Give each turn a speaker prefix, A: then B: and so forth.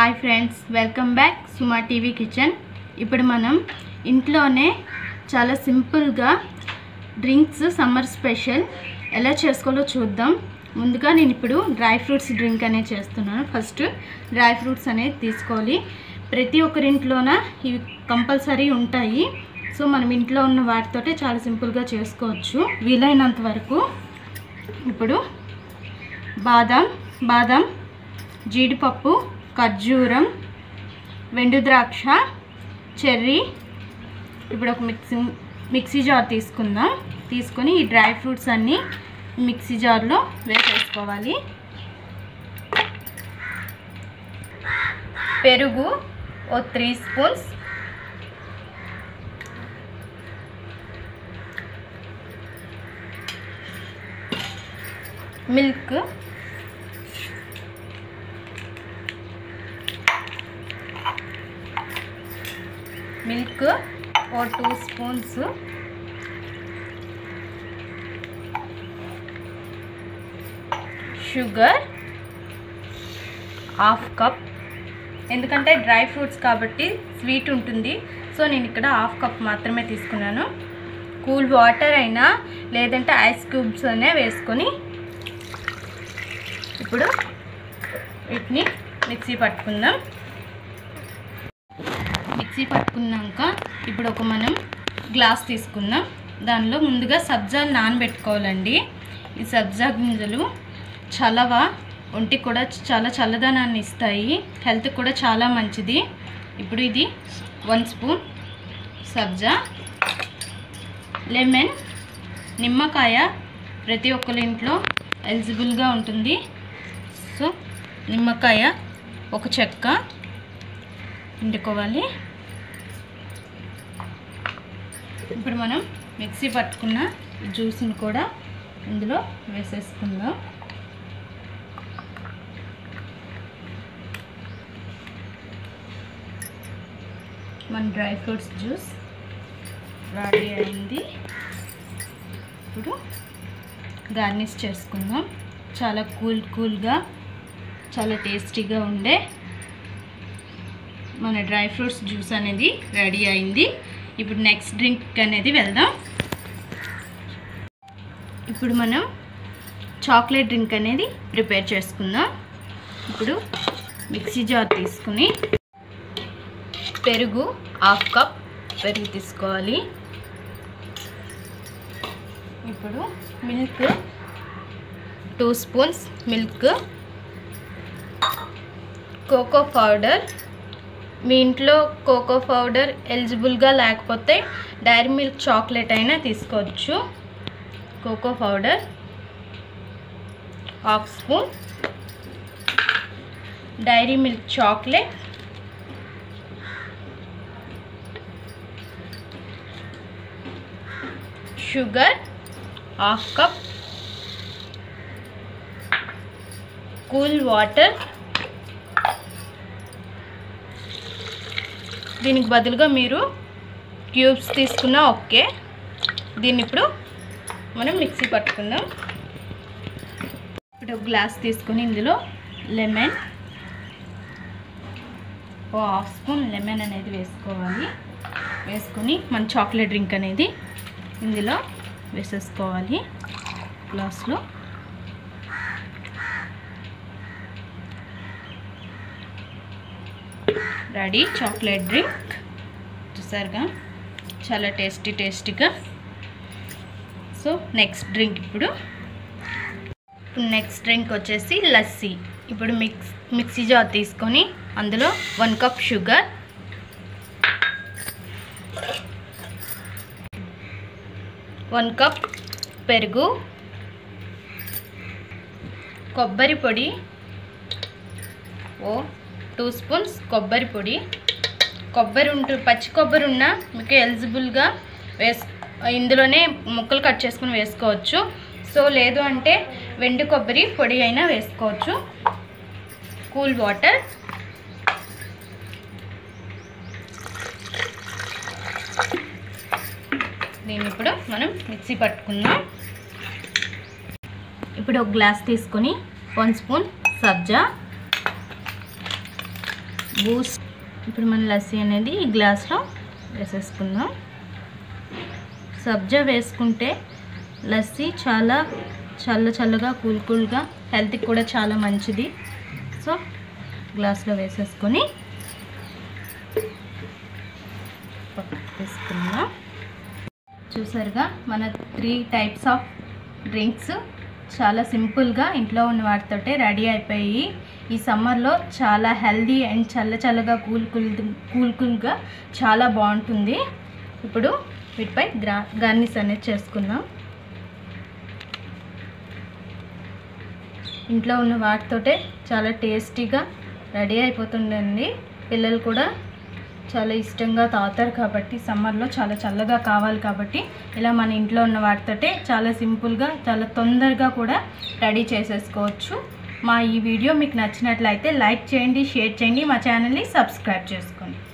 A: hi friends welcome back Suma TV kitchen ఇప్పుడు మనం ఇంట్లోనే చాలా సింపుల్గా డ్రింక్స్ సమ్మర్ స్పెషల్ ఎలా చేసుకోవాలో చూద్దాం ముందుగా నేను ఇప్పుడు డ్రై ఫ్రూట్స్ డ్రింక్ అనేది చేస్తున్నాను ఫస్ట్ డ్రై ఫ్రూట్స్ అనేది తీసుకోవాలి ప్రతి ఒక్కరింట్లోన ఇవి కంపల్సరీ ఉంటాయి సో మనం ఇంట్లో ఉన్న వాటితోటే చాలా సింపుల్గా చేసుకోవచ్చు వీలైనంత వరకు ఇప్పుడు బాదం బాదం జీడిపప్పు ఖర్జూరం వెండు ద్రాక్ష చెర్రీ ఇప్పుడు ఒక మిక్సీ మిక్సీ జార్ తీసుకుందాం తీసుకొని ఈ డ్రై ఫ్రూట్స్ అన్నీ మిక్సీ జార్లో వేసేసుకోవాలి పెరుగు ఓ త్రీ స్పూన్స్ మిల్క్ మిల్క్ ఓ two spoons sugar half cup ఎందుకంటే డ్రై ఫ్రూట్స్ కాబట్టి స్వీట్ ఉంటుంది సో నేను ఇక్కడ హాఫ్ కప్ మాత్రమే తీసుకున్నాను కూల్ వాటర్ అయినా లేదంటే ఐస్ క్యూబ్స్ అనే వేసుకొని ఇప్పుడు వీటిని మిక్సీ పట్టుకుందాం మిక్సీ పట్టుకున్నాక ఇప్పుడు ఒక మనం గ్లాస్ తీసుకుందాం దానిలో ముందుగా సబ్జాలు నానబెట్టుకోవాలండి ఈ సబ్జా గింజలు చలవ ఒంటికి కూడా చాలా చల్లదనాన్ని ఇస్తాయి హెల్త్ కూడా చాలా మంచిది ఇప్పుడు ఇది వన్ స్పూన్ సబ్జా లెమన్ నిమ్మకాయ ప్రతి ఒక్కరి ఇంట్లో ఎలిజిబుల్గా ఉంటుంది సో నిమ్మకాయ ఒక చెక్క వండుకోవాలి ఇప్పుడు మనం మిక్సీ పట్టుకున్న జ్యూస్ని కూడా ఇందులో వేసేసుకుందాం మన డ్రై ఫ్రూట్స్ జ్యూస్ రెడీ అయింది ఇప్పుడు గార్నిష్ చేసుకుందాం చాలా కూల్ కూల్గా చాలా టేస్టీగా ఉండే మన డ్రై ఫ్రూట్స్ జ్యూస్ అనేది రెడీ అయింది ఇప్పుడు నెక్స్ట్ డ్రింక్ అనేది వెళ్దాం ఇప్పుడు మనం చాక్లెట్ డ్రింక్ అనేది ప్రిపేర్ చేసుకుందాం ఇప్పుడు మిక్సీ జార్ తీసుకుని పెరుగు హాఫ్ కప్ పెరుగు తీసుకోవాలి ఇప్పుడు milk two spoons milk cocoa powder మీ ఇంట్లో కోకో పౌడర్ ఎలిజిబుల్గా లేకపోతే డైరీ మిల్క్ చాక్లెట్ అయినా తీసుకోవచ్చు cocoa powder half spoon Dairy Milk chocolate sugar half cup cool water దీనికి బదులుగా మీరు క్యూబ్స్ తీసుకున్నా ఓకే దీన్ని ఇప్పుడు మనం మిక్సీ పట్టుకుందాం ఇప్పుడు గ్లాస్ తీసుకొని ఇందులో లెమన్ ఓ హాఫ్ స్పూన్ లెమన్ అనేది వేసుకోవాలి వేసుకొని మన చాక్లెట్ డ్రింక్ అనేది ఇందులో వేసేసుకోవాలి గ్లాస్లో రెడీ చాక్లెట్ డ్రింక్ చూసారుగా చాలా టేస్టీ టేస్టీగా సో నెక్స్ట్ డ్రింక్ ఇప్పుడు నెక్స్ట్ డ్రింక్ వచ్చేసి లస్సీ ఇప్పుడు మిక్స్ మిక్సీ జార్ తీసుకొని అందులో one cup sugar one cup పెరుగు కొబ్బరి పొడి ఓ టూ స్పూన్స్ కొబ్బరి పొడి కొబ్బరి ఉంటు పచ్చి కొబ్బరి ఉన్న మీకు ఎలిజిబుల్గా వేస్ ఇందులోనే ముక్కలు కట్ చేసుకుని వేసుకోవచ్చు సో లేదు అంటే వెండి కొబ్బరి పొడి అయినా వేసుకోవచ్చు కూల్ వాటర్ దీన్ని ఇప్పుడు మనం మిక్సీ పట్టుకుందాం ఇప్పుడు ఒక గ్లాస్ తీసుకొని వన్ స్పూన్ సబ్జా బూస్ట్ ఇప్పుడు మన లస్సీ అనేది ఈ గ్లాస్లో వేసేసుకుందాం సబ్జా వేసుకుంటే లస్సీ చాలా చల్ల చల్లగా కూల్ కూల్గా హెల్త్కి కూడా చాలా మంచిది సో గ్లాస్లో వేసేసుకొని పక్కకు తీసుకుందాం చూసారుగా మన త్రీ టైప్స్ ఆఫ్ డ్రింక్స్ చాలా సింపుల్గా ఇంట్లో ఉన్న వాటితోటే రెడీ అయిపోయి ఈ సమ్మర్లో చాలా హెల్దీ అండ్ చల్ల చల్లగా కూల్ కూల్ కూల్ కూల్గా చాలా బాగుంటుంది ఇప్పుడు వీటిపై గ్రా గార్నిష్ అనేది చేసుకుందాం ఇంట్లో ఉన్న వాటితోటే చాలా టేస్టీగా రెడీ అయిపోతుందండి పిల్లలు కూడా చాలా ఇష్టంగా తాగుతారు కాబట్టి సమ్మర్లో చాలా చల్లగా కావాలి కాబట్టి ఇలా మన ఇంట్లో ఉన్న వాటితోటే చాలా సింపుల్గా చాలా తొందరగా కూడా రెడీ చేసేసుకోవచ్చు మా ఈ వీడియో మీకు నచ్చినట్లయితే లైక్ చేయండి షేర్ చేయండి మా ఛానల్ని సబ్స్క్రైబ్ చేసుకోండి